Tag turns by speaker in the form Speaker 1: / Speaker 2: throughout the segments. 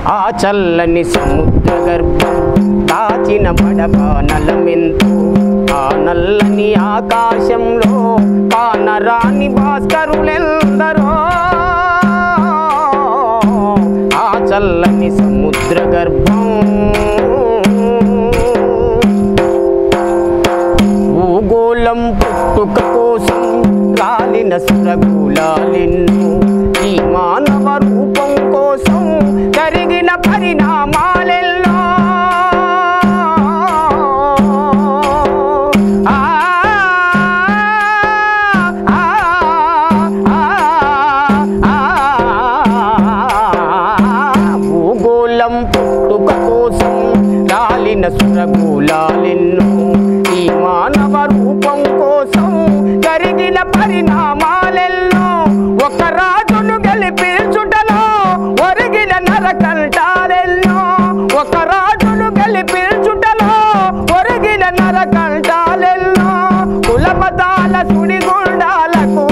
Speaker 1: ఆ చల్లని సముద్ర గర్భం దాచిన బడబానలమెంతో ఆ నల్లని ఆకాశంలో కానరాని భాస్కరులెందరో ఆ చల్లని సముద్ర గర్భం భూగోళం పుట్టుక కోసం రాలిన సురగూలాలెన్నో ఈ మానవ రూపం కోసం జరిగిన పరిణామాలెల్లో ఆ, ఆ, ఆ, ఆ, భూగోళం పుట్టుక కోసం రాలిన సురగూలాలెన్నో ఈ మానవ రూపం కోసం జరిగిన పరిణామాలెన్నో ఒక రాజును గెలిపించుటలో ఒరిగిన నరకంటాలెన్నో ఒక రాజును గెలిపించుటలో ఒరిగిన నరకంటాలెన్నో కులమతాల సుడిగుండాలకు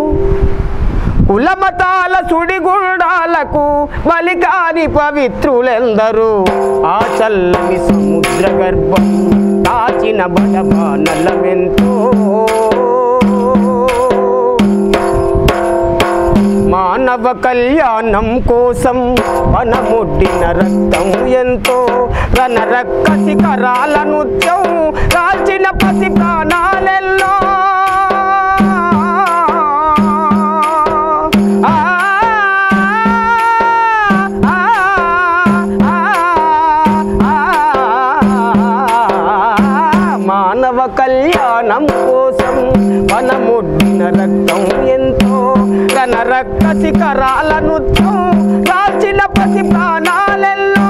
Speaker 1: కులమతాల సుడిగుండాలకు బలికాని పవిత్రులెందరూ ఆ చల్లని సముద్ర గర్భం దాచిన బడబానలమెంతో మానవ కళ్యాణం కోసం మనముడ్డిన రక్తం ఎంతో రణరక్క శిఖరాల నృత్యం కాల్చిన పసి ప్రాణాలెల్లో ఆ, ఆ, ఆ, ఆ, మానవ కళ్యాణం కోసం మనముడ్డిన రక్తం ఎంతో రణరక్క శిఖరాల నృత్యం కాల్చిన పసి ప్రాణాలెల్లో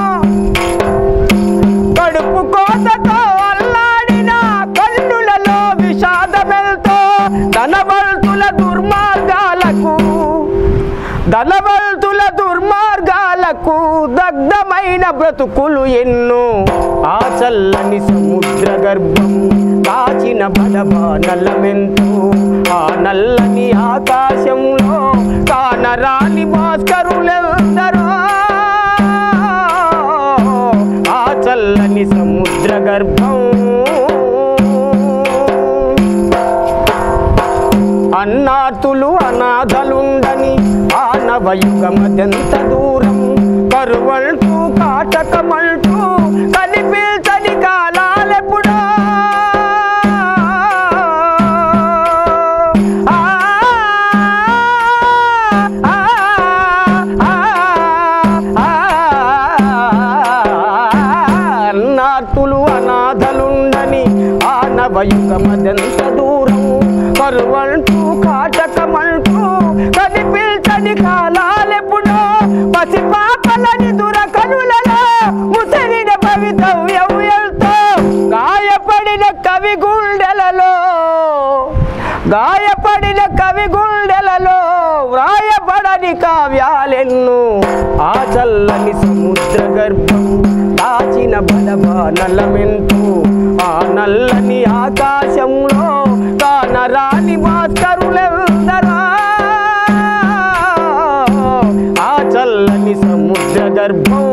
Speaker 1: కడుపు కోతతో అల్లాడిన కన్నులలో విషాదమెల్తో ధనవంతుల దుర్మార్గాలకు ధనవంతుల దుర్మార్గాలకు దగ్ధమైన బ్రతుకులు ఎన్నో ఆ చల్లని సముద్ర గర్భం దాచిన బడబానలమెంతో ఆ నల్లని ఆకాశంలో కానరాని భాస్కరులెందరో ఆ చల్లని సముద్ర గర్భం అన్నాతులు అనాథలుండని ఆనవయుగమదెంత దూరం కరువంటూ కాటకమంటూ కనిపించని కాలాలెప్పుడో ఆ, ఆ, ఆ, ఆ, అన్నాతులు అనాథలుండని ఆనవయుగమదెంత దూరం కరువంటూ కాటకమంటూ కనిపించని కాలాలెప్పుడో పసి పాపలని దురకనులలో ముసలిన భవితవ్యం ఎంతో గాయపడిన కవి గుండెలలో గాయపడిన కవి గుండెలలో వ్రాయబడని కావ్యాలెన్నో ఆ చల్లని సముద్ర గర్భం దాచిన బలబానలమెంతో ఆ నల్లని ఆకాశంలో కానరాని భాస్కరులెందరో ఆ చల్లని సముద్ర గర్భం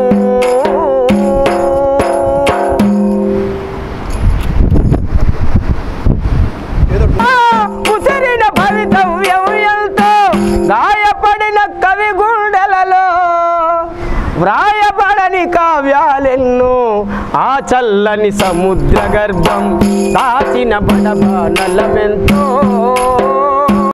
Speaker 1: ఆ ముసిరిన భవితవ్యం ఎంతో గాయపడిన కవి గుండెలలో వ్రాయబడని కావ్యాలెన్నో ఆ చల్లని సముద్ర గర్భం దాచిన బడబానలమెంతో